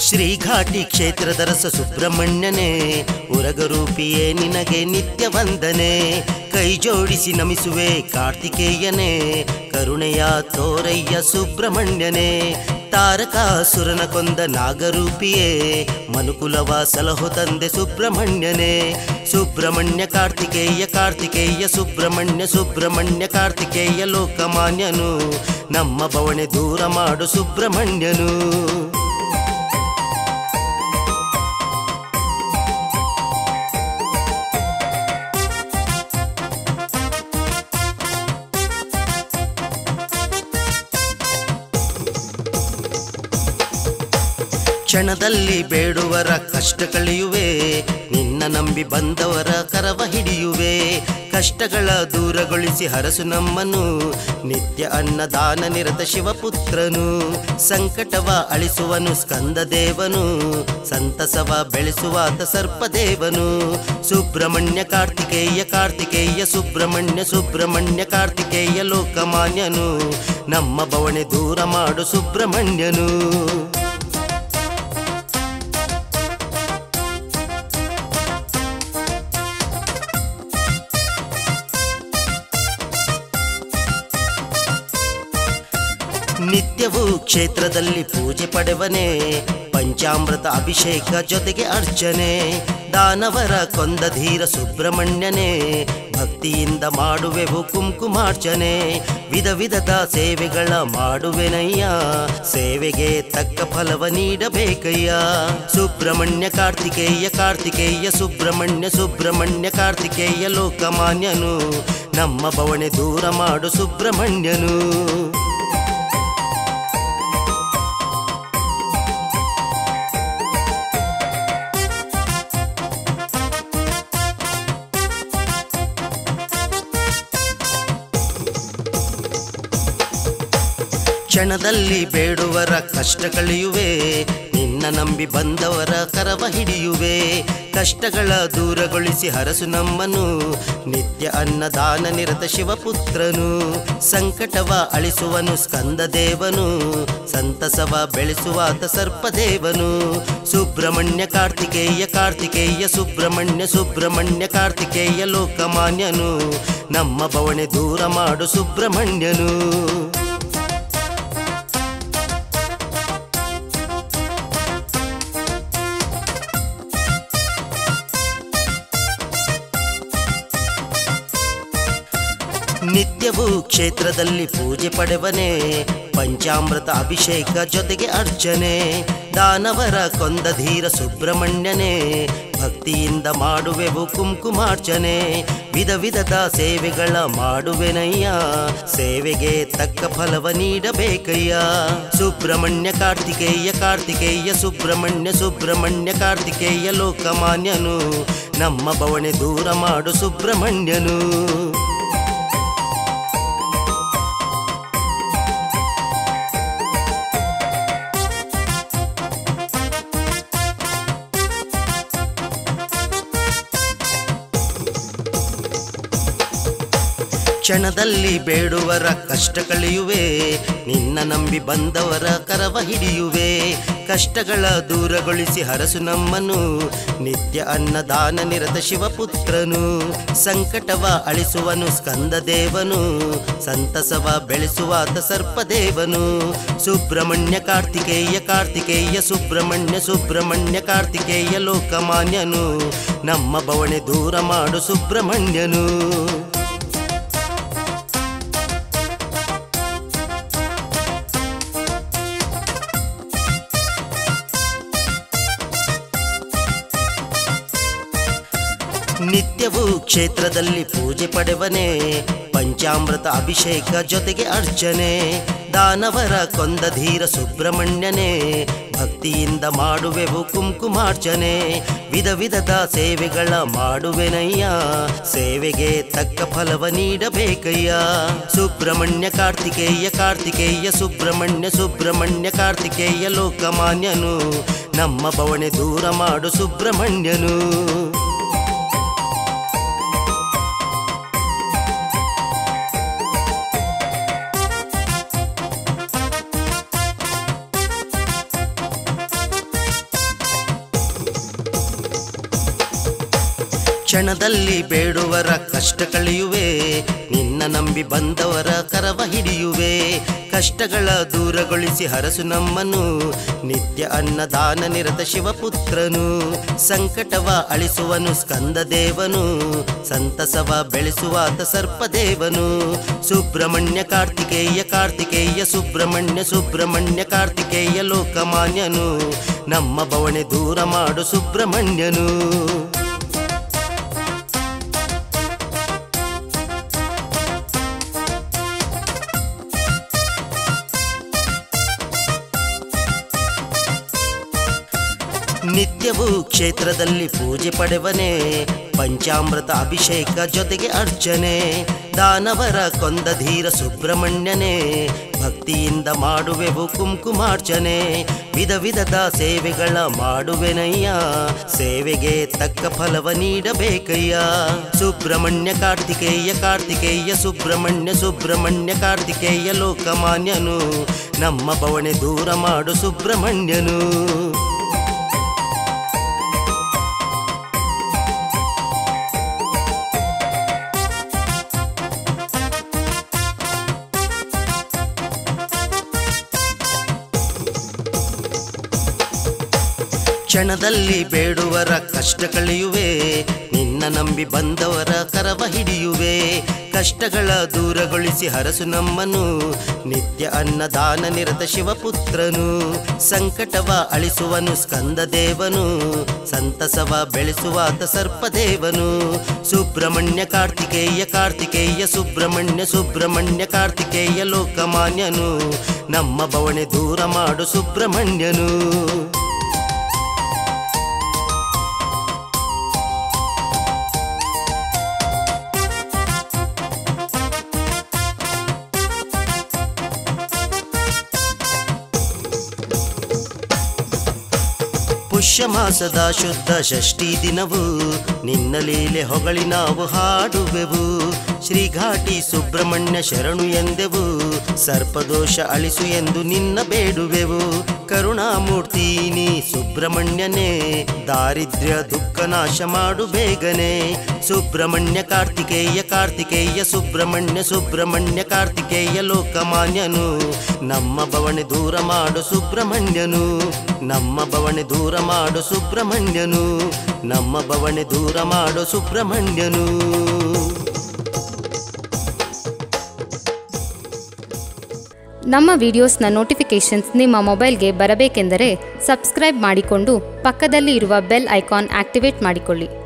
ಶ್ರೀಘಾಟಿ ಕ್ಷೇತ್ರದ ರಸ ಸುಬ್ರಹ್ಮಣ್ಯನೇ ಉರಗರೂಪಿಯೇ ನಿನಗೆ ನಿತ್ಯ ವಂದನೆ ಕೈ ಜೋಡಿಸಿ ನಮಿಸುವೆ ಕಾರ್ತಿಕೇಯನೇ ಕರುಣೆಯ ತೋರಯ್ಯ ಸುಬ್ರಹ್ಮಣ್ಯನೇ ತಾರಕಾಸುರನ ಕೊಂದ ನಾಗರೂಪಿಯೇ ಮನುಕುಲವ ಸಲಹು ತಂದೆ ಸುಬ್ರಹ್ಮಣ್ಯನೇ ಸುಬ್ರಹ್ಮಣ್ಯ ಕಾರ್ತಿಕೇಯ ಕಾರ್ತಿಕೇಯ ಸುಬ್ರಹ್ಮಣ್ಯ ಸುಬ್ರಹ್ಮಣ್ಯ ಕಾರ್ತಿಕೇಯ ಲೋಕಮಾನ್ಯನು ನಮ್ಮ ಬವಣೆ ದೂರ ಮಾಡು ಸುಬ್ರಹ್ಮಣ್ಯನು ಕ್ಷಣದಲ್ಲಿ ಬೇಡುವರ ಕಷ್ಟ ಕಳೆಯುವೆ ನಿನ್ನ ನಂಬಿ ಬಂದವರ ಕರವ ಹಿಡಿಯುವೆ ಕಷ್ಟಗಳ ದೂರಗೊಳಿಸಿ ಹರಸು ನಮ್ಮನು ನಿತ್ಯ ಅನ್ನದಾನ ನಿರತ ಶಿವಪುತ್ರನು ಸಂಕಟವ ಅಳಿಸುವನು ಸ್ಕಂದ ದೇವನು ಸಂತಸವ ಬೆಳೆಸುವಾತ ಸರ್ಪದೇವನು ಸುಬ್ರಹ್ಮಣ್ಯ ಕಾರ್ತಿಕೇಯ ಕಾರ್ತಿಕೇಯ ಸುಬ್ರಹ್ಮಣ್ಯ ಸುಬ್ರಹ್ಮಣ್ಯ ಕಾರ್ತಿಕೇಯ ಲೋಕಮಾನ್ಯನು ನಮ್ಮ ಬವಣೆ ದೂರ ಮಾಡು ಸುಬ್ರಹ್ಮಣ್ಯನು ನಿತ್ಯವೂ ಕ್ಷೇತ್ರದಲ್ಲಿ ಪೂಜೆ ಪಡೆವನೆ ಪಂಚಾಮೃತ ಅಭಿಷೇಕ ಜೊತೆಗೆ ಅರ್ಚನೆ ದಾನವರ ಕೊಂದ ಧೀರ ಸುಬ್ರಹ್ಮಣ್ಯನೇ ಭಕ್ತಿಯಿಂದ ಮಾಡುವೆವು ಕುಂಕುಮಾರ್ಚನೆ ವಿಧ ವಿಧದ ಸೇವೆಗಳ ಮಾಡುವೆನಯ್ಯ ಸೇವೆಗೆ ತಕ್ಕ ಫಲವ ನೀಡಬೇಕಯ್ಯ ಸುಬ್ರಹ್ಮಣ್ಯ ಕಾರ್ತಿಕೇಯ ಕಾರ್ತಿಕೇಯ ಸುಬ್ರಹ್ಮಣ್ಯ ಸುಬ್ರಹ್ಮಣ್ಯ ಕಾರ್ತಿಕೇಯ ಲೋಕಮಾನ್ಯನು ನಮ್ಮ ಬವಣೆ ದೂರ ಮಾಡು ಸುಬ್ರಹ್ಮಣ್ಯನು ಕ್ಷಣದಲ್ಲಿ ಬೇಡುವರ ಕಷ್ಟ ಕಳೆಯುವೆ ನಿನ್ನ ನಂಬಿ ಬಂದವರ ಕರವ ಹಿಡಿಯುವೆ ಕಷ್ಟಗಳ ದೂರಗೊಳಿಸಿ ಹರಸು ನಮ್ಮನು ನಿತ್ಯ ಅನ್ನದಾನ ನಿರತ ಶಿವಪುತ್ರನು ಸಂಕಟವ ಅಳಿಸುವನು ಸ್ಕಂದ ದೇವನು ಸಂತಸವ ಬೆಳೆಸುವಾತ ಸರ್ಪದೇವನು ಸುಬ್ರಹ್ಮಣ್ಯ ಕಾರ್ತಿಕೇಯ ಕಾರ್ತಿಕೇಯ ಸುಬ್ರಹ್ಮಣ್ಯ ಸುಬ್ರಹ್ಮಣ್ಯ ಕಾರ್ತಿಕೇಯ ಲೋಕಮಾನ್ಯನು ನಮ್ಮ ಬವಣೆ ದೂರ ಮಾಡು ಸುಬ್ರಹ್ಮಣ್ಯನು ನಿತ್ಯವೂ ಕ್ಷೇತ್ರದಲ್ಲಿ ಪೂಜೆ ಪಡೆವನೆ ಪಂಚಾಮೃತ ಅಭಿಷೇಕ ಜೊತೆಗೆ ಅರ್ಚನೆ ದಾನವರ ಕೊಂದ ಧೀರ ಸುಬ್ರಹ್ಮಣ್ಯನೇ ಭಕ್ತಿಯಿಂದ ಮಾಡುವೆವು ಕುಂಕುಮಾರ್ಚನೆ ವಿಧ ವಿಧದ ಸೇವೆಗಳ ಮಾಡುವೆನಯ್ಯ ಸೇವೆಗೆ ತಕ್ಕ ಫಲವ ನೀಡಬೇಕಯ್ಯ ಸುಬ್ರಹ್ಮಣ್ಯ ಕಾರ್ತಿಕೇಯ ಕಾರ್ತಿಕೇಯ ಸುಬ್ರಹ್ಮಣ್ಯ ಸುಬ್ರಹ್ಮಣ್ಯ ಕಾರ್ತಿಕೇಯ ಲೋಕಮಾನ್ಯನು ನಮ್ಮ ಬವಣೆ ದೂರ ಮಾಡು ಸುಬ್ರಹ್ಮಣ್ಯನು ಕ್ಷಣದಲ್ಲಿ ಬೇಡುವರ ಕಷ್ಟ ಕಳೆಯುವೆ ನಿನ್ನ ನಂಬಿ ಬಂದವರ ಕರವ ಹಿಡಿಯುವೆ ಕಷ್ಟಗಳ ದೂರಗೊಳಿಸಿ ಹರಸು ನಮ್ಮನು ನಿತ್ಯ ಅನ್ನದಾನ ನಿರತ ಶಿವಪುತ್ರನು ಸಂಕಟವ ಅಳಿಸುವನು ಸ್ಕಂದ ದೇವನು ಸಂತಸವ ಬೆಳೆಸುವಾತ ಸರ್ಪದೇವನು ಸುಬ್ರಹ್ಮಣ್ಯ ಕಾರ್ತಿಕೇಯ ಕಾರ್ತಿಕೇಯ ಸುಬ್ರಹ್ಮಣ್ಯ ಸುಬ್ರಹ್ಮಣ್ಯ ಕಾರ್ತಿಕೇಯ ಲೋಕಮಾನ್ಯನು ನಮ್ಮ ಬವಣೆ ದೂರ ಮಾಡು ಸುಬ್ರಹ್ಮಣ್ಯನು ನಿತ್ಯವೂ ಕ್ಷೇತ್ರದಲ್ಲಿ ಪೂಜೆ ಪಡೆವನೆ ಪಂಚಾಮೃತ ಅಭಿಷೇಕ ಜೊತೆಗೆ ಅರ್ಚನೆ ದಾನವರ ಕೊಂದ ಧೀರ ಸುಬ್ರಹ್ಮಣ್ಯನೇ ಭಕ್ತಿಯಿಂದ ಮಾಡುವೆವು ಕುಂಕುಮಾರ್ಚನೆ ವಿಧ ವಿಧದ ಸೇವೆಗಳ ಮಾಡುವೆನಯ್ಯ ಸೇವೆಗೆ ತಕ್ಕ ಫಲವ ನೀಡಬೇಕಯ್ಯ ಸುಬ್ರಹ್ಮಣ್ಯ ಕಾರ್ತಿಕೇಯ ಕಾರ್ತಿಕೇಯ ಸುಬ್ರಹ್ಮಣ್ಯ ಸುಬ್ರಹ್ಮಣ್ಯ ಕಾರ್ತಿಕೇಯ ಲೋಕಮಾನ್ಯನು ನಮ್ಮ ಬವಣೆ ದೂರ ಮಾಡು ಸುಬ್ರಹ್ಮಣ್ಯನು ಕ್ಷಣದಲ್ಲಿ ಬೇಡುವರ ಕಷ್ಟ ಕಳೆಯುವೆ ನಿನ್ನ ನಂಬಿ ಬಂದವರ ಕರವ ಹಿಡಿಯುವೆ ಕಷ್ಟಗಳ ದೂರಗೊಳಿಸಿ ಹರಸು ನಮ್ಮನು ನಿತ್ಯ ಅನ್ನದಾನ ನಿರತ ಶಿವಪುತ್ರನು ಸಂಕಟವ ಅಳಿಸುವನು ಸ್ಕಂದ ದೇವನು ಸಂತಸವ ಬೆಳೆಸುವಾತ ಸರ್ಪದೇವನು ಸುಬ್ರಹ್ಮಣ್ಯ ಕಾರ್ತಿಕೇಯ ಕಾರ್ತಿಕೇಯ ಸುಬ್ರಹ್ಮಣ್ಯ ಸುಬ್ರಹ್ಮಣ್ಯ ಕಾರ್ತಿಕೇಯ ಲೋಕಮಾನ್ಯನು ನಮ್ಮ ಬವಣೆ ದೂರ ಮಾಡು ಸುಬ್ರಹ್ಮಣ್ಯನು ನಿತ್ಯವೂ ಕ್ಷೇತ್ರದಲ್ಲಿ ಪೂಜೆ ಪಡೆವನೆ ಪಂಚಾಮೃತ ಅಭಿಷೇಕ ಜೊತೆಗೆ ಅರ್ಚನೆ ದಾನವರ ಕೊಂದ ಧೀರ ಸುಬ್ರಹ್ಮಣ್ಯನೇ ಭಕ್ತಿಯಿಂದ ಮಾಡುವೆವು ಕುಂಕುಮಾರ್ಚನೆ ವಿಧ ವಿಧದ ಸೇವೆಗಳ ಮಾಡುವೆನಯ್ಯ ಸೇವೆಗೆ ತಕ್ಕ ಫಲವ ನೀಡಬೇಕಯ್ಯ ಸುಬ್ರಹ್ಮಣ್ಯ ಕಾರ್ತಿಕೇಯ ಕಾರ್ತಿಕೇಯ ಸುಬ್ರಹ್ಮಣ್ಯ ಸುಬ್ರಹ್ಮಣ್ಯ ಕಾರ್ತಿಕೇಯ ಲೋಕಮಾನ್ಯನು ನಮ್ಮ ಬವಣೆ ದೂರ ಮಾಡು ಸುಬ್ರಹ್ಮಣ್ಯನು ಕ್ಷಣದಲ್ಲಿ ಬೇಡುವರ ಕಷ್ಟ ಕಳೆಯುವೆ ನಿನ್ನ ನಂಬಿ ಬಂದವರ ಕರವ ಹಿಡಿಯುವೆ ಕಷ್ಟಗಳ ದೂರಗೊಳಿಸಿ ಹರಸು ನಮ್ಮನು ನಿತ್ಯ ಅನ್ನದಾನ ನಿರತ ಶಿವಪುತ್ರನು ಸಂಕಟವ ಅಳಿಸುವನು ಸ್ಕಂದ ದೇವನು ಸಂತಸವ ಬೆಳೆಸುವಾತ ಸರ್ಪದೇವನು ಸುಬ್ರಹ್ಮಣ್ಯ ಕಾರ್ತಿಕೇಯ ಕಾರ್ತಿಕೇಯ ಸುಬ್ರಹ್ಮಣ್ಯ ಸುಬ್ರಹ್ಮಣ್ಯ ಕಾರ್ತಿಕೇಯ ಲೋಕಮಾನ್ಯನು ನಮ್ಮ ಬವಣೆ ದೂರ ಮಾಡು ಸುಬ್ರಹ್ಮಣ್ಯನು ಪುಷ್ಯ ಮಾಸದ ಶುದ್ಧ ಷಷ್ಠಿ ದಿನವು ನಿನ್ನ ಲೀಲೆ ಹೊಗಳಿ ನಾವು ಹಾಡುವೆವು ಶ್ರೀಘಾಟಿ ಸುಬ್ರಹ್ಮಣ್ಯ ಶರಣು ಎಂದೆವು ಸರ್ಪದೋಷ ಅಳಿಸು ಎಂದು ನಿನ್ನ ಬೇಡುವೆವು ಕರುಣಾಮೂರ್ತಿ ನೀ ಸುಬ್ರಹ್ಮಣ್ಯನೇ ದಾರಿದ್ರ್ಯ ದುಃಖ ನಾಶ ಮಾಡು ಬೇಗನೆ ಸುಬ್ರಹ್ಮಣ್ಯ ಕಾರ್ತಿಕೇಯ ಕಾರ್ತಿಕೇಯ ಸುಬ್ರಹ್ಮಣ್ಯ ಸುಬ್ರಹ್ಮಣ್ಯ ಕಾರ್ತಿಕೇಯ ಲೋಕಮಾನ್ಯನು ನಮ್ಮ ಬವಣೆ ದೂರ ಮಾಡು ಸುಬ್ರಹ್ಮಣ್ಯನು ನಮ್ಮ ಬವಣೆ ದೂರ ಮಾಡು ಸುಬ್ರಹ್ಮಣ್ಯನು ನಮ್ಮ ಬವಣೆ ದೂರ ಮಾಡು ಸುಬ್ರಹ್ಮಣ್ಯನು ನಮ್ಮ ವಿಡಿಯೋಸ್ನ ನೋಟಿಫಿಕೇಷನ್ಸ್ ನಿಮ್ಮ ಮೊಬೈಲ್ಗೆ ಬರಬೇಕೆಂದರೆ ಸಬ್ಸ್ಕ್ರೈಬ್ ಮಾಡಿಕೊಂಡು ಪಕ್ಕದಲ್ಲಿ ಇರುವ ಬೆಲ್ ಐಕಾನ್ ಆಕ್ಟಿವೇಟ್ ಮಾಡಿಕೊಳ್ಳಿ